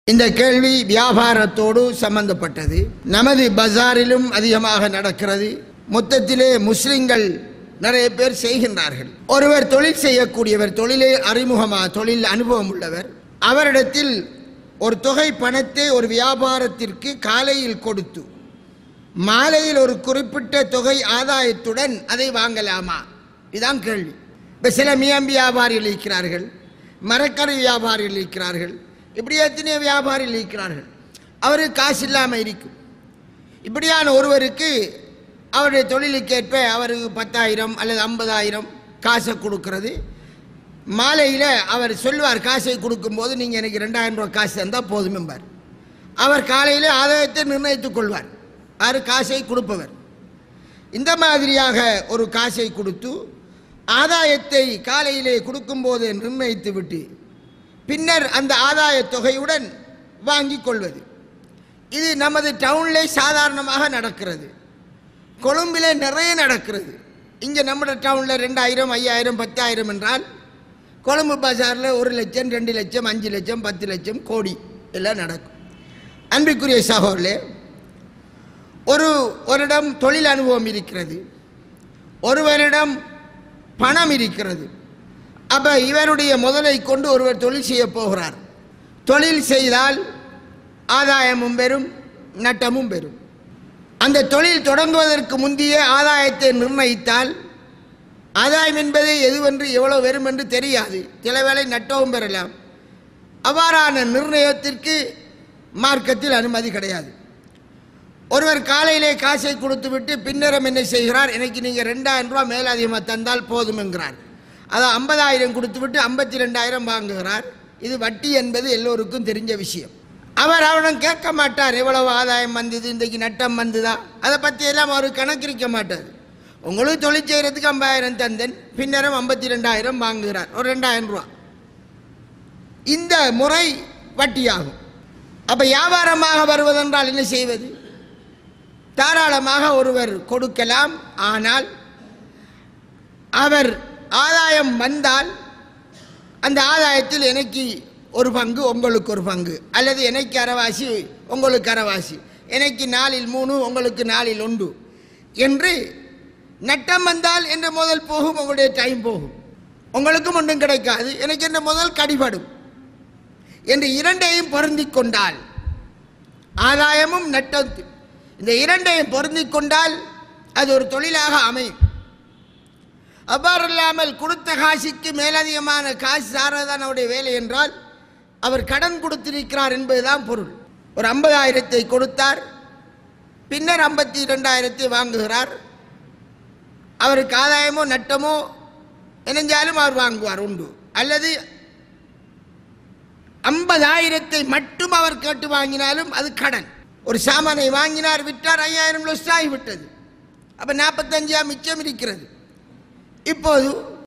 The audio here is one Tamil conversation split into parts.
இந்த கேள்வி வியாபாரத்தோடு சம்பந்தப்பட்டது நமது பஜாரிலும் அதிகமாக நடக்கிறது மொத்தத்திலே முஸ்லிம்கள் நிறைய பேர் செய்கின்றார்கள் ஒருவர் தொழில் செய்யக்கூடியவர் தொழிலே அறிமுகமாக தொழில் அனுபவம் உள்ளவர் அவரிடத்தில் ஒரு தொகை பணத்தை ஒரு வியாபாரத்திற்கு காலையில் கொடுத்து மாலையில் ஒரு குறிப்பிட்ட தொகை ஆதாயத்துடன் அதை வாங்கலாமா இதுதான் கேள்வி இப்போ சில மியம் வியாபாரிகள் இருக்கிறார்கள் மரக்கறி வியாபாரிகள் இருக்கிறார்கள் இப்படி எத்தனையோ வியாபாரிகள் இருக்கிறார்கள் அவருக்கு காசு இல்லாமல் இருக்கும் இப்படியான ஒருவருக்கு அவருடைய தொழிலுக்கேற்ப அவருக்கு பத்தாயிரம் அல்லது ஐம்பதாயிரம் காசை கொடுக்கிறது மாலையில் அவர் சொல்வார் காசை கொடுக்கும்போது நீங்கள் எனக்கு ரெண்டாயிரம் ரூபாய் காசு தந்தால் போதும் என்பார் அவர் காலையில் ஆதாயத்தை நிர்ணயித்துக் கொள்வார் யார் காசை கொடுப்பவர் இந்த மாதிரியாக ஒரு காசை கொடுத்து ஆதாயத்தை காலையிலே கொடுக்கும்போது நிர்ணயித்து விட்டு பின்னர் அந்த ஆதாய தொகையுடன் வாங்கி கொள்வது இது நமது டவுனிலே சாதாரணமாக நடக்கிறது கொழும்பிலே நிறைய நடக்கிறது இங்கே நம்ம டவுனில் ரெண்டாயிரம் ஐயாயிரம் பத்தாயிரம் என்றால் கொழும்பு பஜாரில் ஒரு லட்சம் ரெண்டு லட்சம் அஞ்சு லட்சம் பத்து லட்சம் கோடி எல்லாம் நடக்கும் அன்பிற்குரிய சகோதரே ஒரு ஒருடம் தொழில் அனுபவம் இருக்கிறது ஒருவரிடம் பணம் இருக்கிறது அப்போ இவருடைய முதலை கொண்டு ஒருவர் தொழில் செய்ய போகிறார் தொழில் செய்தால் ஆதாயமும் பெறும் நட்டமும் பெறும் அந்த தொழில் தொடங்குவதற்கு முந்தைய ஆதாயத்தை நிர்ணயித்தால் ஆதாயம் என்பது எதுவென்று எவ்வளவு வரும் என்று தெரியாது சில வேளை நட்டவும் பெறலாம் அவ்வாறான நிர்ணயத்திற்கு மார்க்கத்தில் அனுமதி கிடையாது ஒருவர் காலையிலே காசை கொடுத்து விட்டு பின்னரம் என்ன செய்கிறார் எனக்கு நீங்கள் ரெண்டாயிரம் ரூபா மேலதிகமாக தந்தால் போதும் என்கிறார் அதை ஐம்பதாயிரம் கொடுத்து விட்டு ஐம்பத்தி ரெண்டாயிரம் வாங்குகிறார் இது வட்டி என்பது எல்லோருக்கும் தெரிஞ்ச விஷயம் அவர் அவனும் கேட்க மாட்டார் எவ்வளவு ஆதாயம் வந்தது இன்றைக்கு நட்டம் வந்ததா அதை பற்றி எல்லாம் அவர் கணக்கிருக்க மாட்டார் உங்களுக்கு தொழில் செய்கிறதுக்கு ஐம்பதாயிரம் தந்தன் பின்னரும் ஐம்பத்தி ரெண்டாயிரம் வாங்குகிறார் ஒரு ரெண்டாயிரம் ரூபா இந்த முறை வட்டியாகும் அப்போ வியாபாரமாக வருவதென்றால் என்ன செய்வது தாராளமாக ஒருவர் கொடுக்கலாம் ஆனால் அவர் ஆதாயம் வந்தால் அந்த ஆதாயத்தில் எனக்கு ஒரு பங்கு உங்களுக்கு ஒரு பங்கு அல்லது எனக்கு அரைவாசி உங்களுக்கு அரைவாசி எனக்கு நாளில் மூணு உங்களுக்கு நாளில் ஒன்று என்று நட்டம் வந்தால் என்ற முதல் போகும் உங்களுடைய டைம் போகும் உங்களுக்கும் ஒன்றும் கிடைக்காது எனக்கு என்ற முதல் கடிபடும் என்று இரண்டையும் பொருந்திக் கொண்டால் ஆதாயமும் நட்டத்தும் இந்த இரண்டையும் பொருந்திக் கொண்டால் அது ஒரு தொழிலாக அமையும் அவ்வாறு இல்லாமல் கொடுத்த காசுக்கு மேலதிகமான காசு சாரதான் அவருடைய வேலை என்றால் அவர் கடன் கொடுத்திருக்கிறார் என்பதுதான் பொருள் ஒரு ஐம்பதாயிரத்தை கொடுத்தார் பின்னர் ஐம்பத்தி ரெண்டாயிரத்தை வாங்குகிறார் அவருக்கு ஆதாயமோ நட்டமோ இணைஞ்சாலும் அவர் வாங்குவார் உண்டு அல்லது ஐம்பதாயிரத்தை மட்டும் அவர் கேட்டு வாங்கினாலும் அது கடன் ஒரு சாமானை வாங்கினார் விட்டார் ஐயாயிரம் லட்சம் ஆகிவிட்டது அப்போ நாற்பத்தஞ்சா மிச்சம் இருக்கிறது இப்போது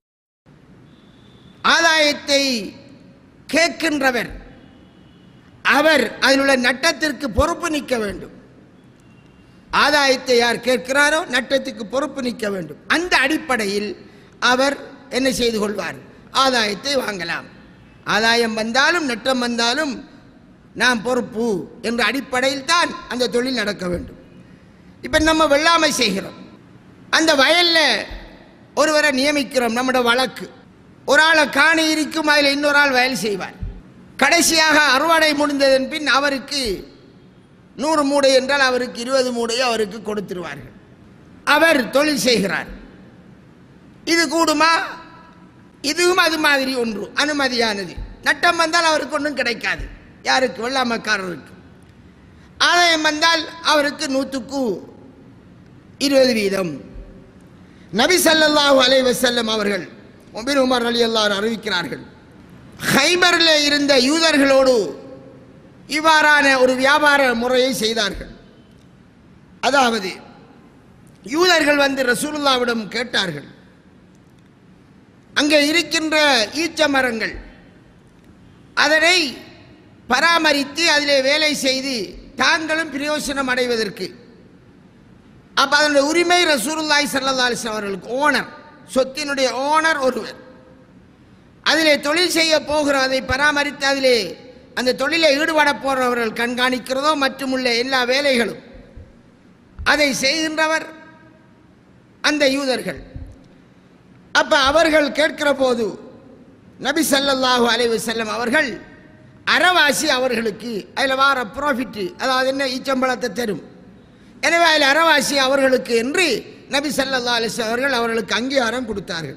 ஆதாயத்தை கேட்கின்றவர் அவர் அதில் உள்ள நட்டத்திற்கு பொறுப்பு நிற்க வேண்டும் ஆதாயத்தை யார் கேட்கிறாரோ நட்டத்துக்கு பொறுப்பு நிற்க வேண்டும் அந்த அடிப்படையில் அவர் என்ன செய்து கொள்வார் ஆதாயத்தை வாங்கலாம் ஆதாயம் வந்தாலும் நட்டம் வந்தாலும் நாம் பொறுப்பு என்ற அடிப்படையில் தான் அந்த தொழில் நடக்க வேண்டும் இப்போ நம்ம வெள்ளாமை செய்கிறோம் அந்த வயலில் ஒருவரை நியமிக்கிறோம் நம்முடைய வழக்கு ஒரு ஆளை காணி இருக்கும் அதில் இன்னொரு ஆள் வயல் செய்வார் கடைசியாக அறுவடை முடிந்ததன் பின் அவருக்கு நூறு மூடை என்றால் அவருக்கு இருபது மூடையோ அவருக்கு கொடுத்துருவார்கள் அவர் தொழில் செய்கிறார் இது கூடுமா இதுவும் அது மாதிரி ஒன்று அனுமதியானது நட்டம் வந்தால் அவருக்கு ஒன்றும் கிடைக்காது யாருக்கு வெள்ளாமக்காரருக்கு ஆதாயம் வந்தால் அவருக்கு நூற்றுக்கு இருபது வீதம் நபி ஸல்லல்லாஹு அலைஹி வஸல்லம் அவர்கள் ஒபின் உமர் அலி அல்லாஹ் அறிவிக்கிறார்கள் ஹைபரில் இருந்த யூதர்களோடு இவ்வாறான ஒரு வியாபார முறையை செய்தார்கள் அதாவது யூதர்கள் வந்து ரசூலுல்லாவிடம் கேட்டார்கள் அங்கே இருக்கின்ற ஈச்ச மரங்கள் அதனை பராமரித்து அதிலே வேலை செய்து தாங்களும் பிரயோசனம் அடைவதற்கு அப்போ அதனுடைய உரிமை ரசூலுல்லாய் சல்லா அலிஸ்லாம் அவர்களுக்கு ஓனர் சொத்தினுடைய ஓனர் ஒருவர் அதிலே தொழில் செய்ய போகிற அதை பராமரித்து அதிலே அந்த தொழிலில் ஈடுபட போறவர்கள் கண்காணிக்கிறதோ மற்றும் உள்ள எல்லா வேலைகளும் அதை செய்கின்றவர் அந்த யூதர்கள் அப்ப அவர்கள் கேட்கிற போது நபி ஸல்லல்லாஹு அலைஹி வஸல்லம் அவர்கள் அறவாசி அவர்களுக்கு அதில் வார ப்ராஃபிட் அதாவது என்ன ஈச்சம்பழத்தை தரும் எனவே அதில் அறவாசி அவர்களுக்கு என்று நபி ஸல்லல்லாஹு அலைஹி வஸல்லம் அவர்கள் அவர்களுக்கு அங்கீகாரம் கொடுத்தார்கள்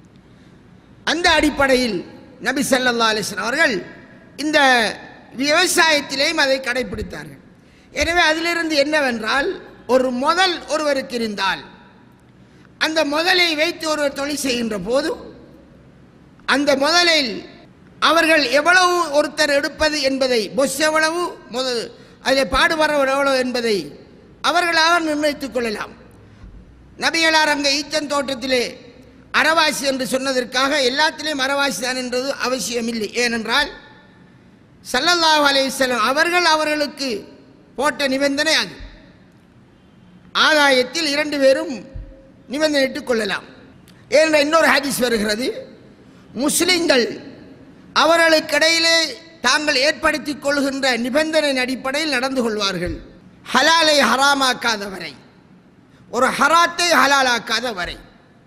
அந்த அடிப்படையில் நபி ஸல்லல்லாஹு அலைஹி வஸல்லம் அவர்கள் இந்த விவசாயத்திலேயும் அதை கடைபிடித்தார்கள் எனவே அதிலிருந்து என்னவென்றால் ஒரு முதல் ஒருவருக்கு இருந்தால் அந்த முதலை வைத்து ஒருவர் தொழில் செய்கின்ற போது அந்த முதலில் அவர்கள் எவ்வளவு ஒருத்தர் எடுப்பது என்பதை பொஸ் எவ்வளவு முதல் அதில் பாடுபடுறவர் எவ்வளவு என்பதை அவர்களாக நிர்ணயித்துக் கொள்ளலாம் நபிகளார் அங்கே ஈச்சன் தோட்டத்திலே அறவாசி என்று சொன்னதற்காக எல்லாத்திலையும் அறவாசி தான் என்றது அவசியமில்லை ஏனென்றால் ஸல்லல்லாஹு அலைஹி வஸல்லம் அவர்கள் அவர்களுக்கு போட்ட நிபந்தனை அது ஆதாயத்தில் இரண்டு பேரும் நிபந்தனையிட்டுக் கொள்ளலாம் ஏனென்ற இன்னொரு ஹதீஸ் வருகிறது முஸ்லிம்கள் அவர்களுக்கிடையிலே தாங்கள் ஏற்படுத்திக் கொள்கின்ற நிபந்தனையின் அடிப்படையில் நடந்து கொள்வார்கள் ஹலாலை ஹராமாக்காத வரை ஒரு ஹராத்தை ஹலாலாக்காத வரை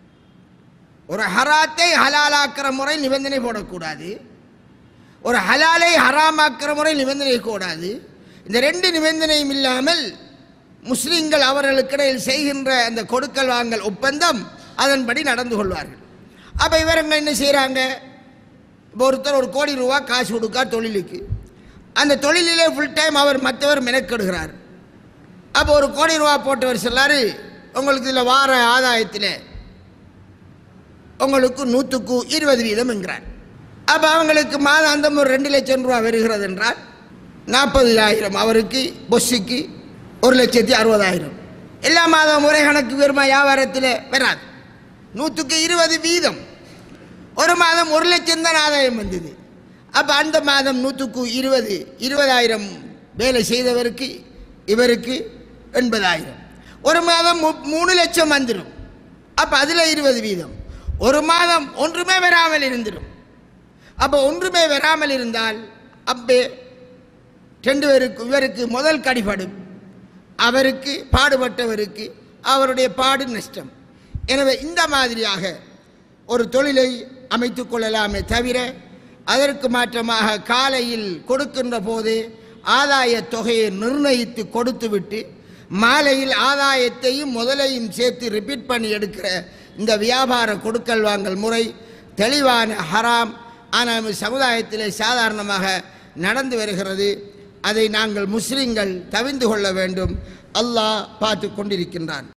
ஒரு ஹராத்தை ஹலாலாக்கிற முறை நிபந்தனை போடக்கூடாது ஒரு ஹலாலை ஹராமாக்கிற முறை நிபந்தனை கூடாது இந்த ரெண்டு நிபந்தனையும் இல்லாமல் முஸ்லிம்கள் அவர்களுக்கிடையில் செய்கின்ற அந்த கொடுக்கல் வாங்கல் ஒப்பந்தம் அதன்படி நடந்து கொள்வார்கள் அப்போ இவருங்க என்ன செய்கிறாங்க இப்போ ஒருத்தர் ஒரு கோடி ரூபா காசு கொடுக்கார் தொழிலுக்கு அந்த தொழிலிலே ஃபுல் டைம் அவர் மற்றவர் மெனக்கெடுகிறார் அப்போ ஒரு கோடி ரூபா போட்டவர் சொல்லாரு உங்களுக்கு இதில் வார ஆதாயத்தில் உங்களுக்கு நூற்றுக்கு இருபது வீதம் என்கிறார் அப்போ அவங்களுக்கு மாதாந்தம் ஒரு ரெண்டு லட்சம் ரூபா வருகிறது என்றால் நாற்பதாயிரம் அவருக்கு பொஸ்ஸுக்கு ஒரு லட்சத்தி அறுபதாயிரம் எல்லா மாதம் ஒரே கணக்கு வருமா வியாபாரத்தில் வராது நூற்றுக்கு இருபது வீதம் ஒரு மாதம் ஒரு லட்சம் தான் ஆதாயம் வந்தது அப்போ அந்த மாதம் நூற்றுக்கு இருபது இருபதாயிரம் வேலை செய்தவருக்கு இவருக்கு எண்பதாயிரம் ஒரு மாதம் மு- மூணு லட்சம் வந்துடும் அப்போ அதில் இருபது வீதம் ஒரு மாதம் ஒன்றுமே வராமல் இருந்துடும் அப்போ ஒன்றுமே வராமல் இருந்தால் அப்பே ரெண்டு பேருக்கு இவருக்கு முதல் கடிபடும் அவருக்கு பாடுபட்டவருக்கு அவருடைய பாடு நஷ்டம் எனவே இந்த மாதிரியாக ஒரு தொழிலை அமைத்துக் கொள்ளலாமே தவிர அதற்கு மாற்றமாக காலையில் கொடுக்கின்ற போது ஆதாய தொகையை நிர்ணயித்து கொடுத்துவிட்டு மாலையில் ஆதாயத்தையும் முதலையும் சேர்த்து ரிப்பீட் பண்ணி எடுக்கிற இந்த வியாபார கொடுக்கல் வாங்கல் முறை தெளிவான ஹராம் ஆனால் நம்ம சமுதாயத்திலே சாதாரணமாக நடந்து வருகிறது அதை நாங்கள் முஸ்லிம்கள் தவிந்து கொள்ள வேண்டும் அல்லாஹ் பார்த்து கொண்டிருக்கின்றான்